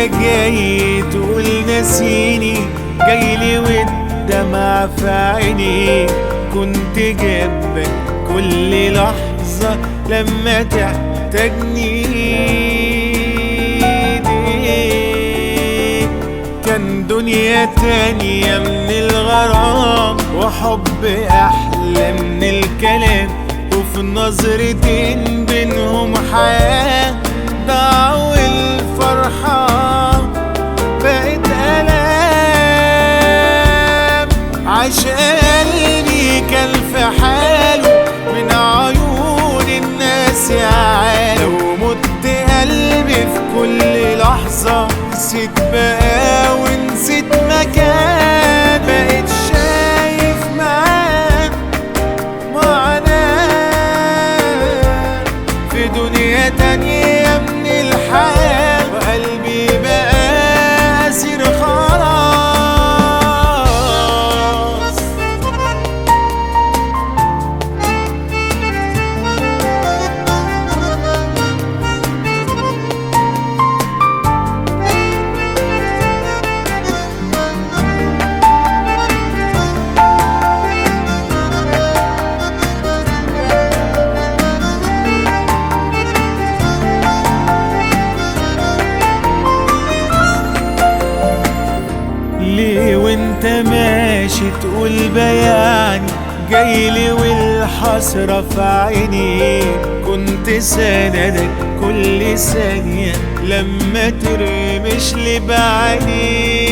جاي تقول نسيني جاي لي والدمع في عيني كنت جنبك كل لحظة لما تحتاجني كان دنيا تانية من الغرام وحب أحلى من الكلام وفي نظرتين بينهم حياة ضاعوا الفرحة بقت ألام عاش قلبي كان في حاله من عيون الناس يا عالم لو مت قلبي في كل لحظة نسيت بقى ونسيت مكان بقيت شايف معاه معاناة في دنيا تانية من الحياة وقلبي بقى أسير خلاص ليه وانت ماشي تقول بياني جايلي والحسرة في عيني كنت سندك كل ثانية لما ترمش لي بعيني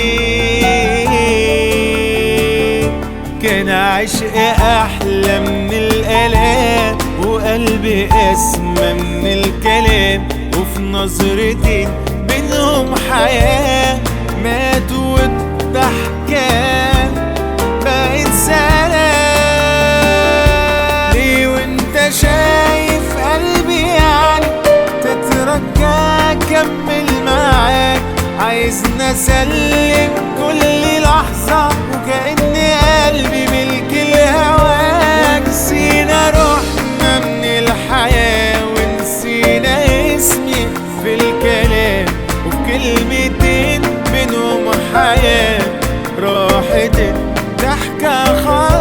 كان عشق أحلى من الآلام وقلبي أسمى من الكلام وفي نظرتين بينهم حياة ماتوا والضحكة بقت سلام ليه وانت شايف قلبي يعني تترجى كمل معاك عايزنا اسلم كل لحظة وكأن قلبي ملك الهواك نسينا روحنا من الحياة ونسينا اسمي في الكلام وفي كلمتين بينهم حياة راحت الضحكة خالص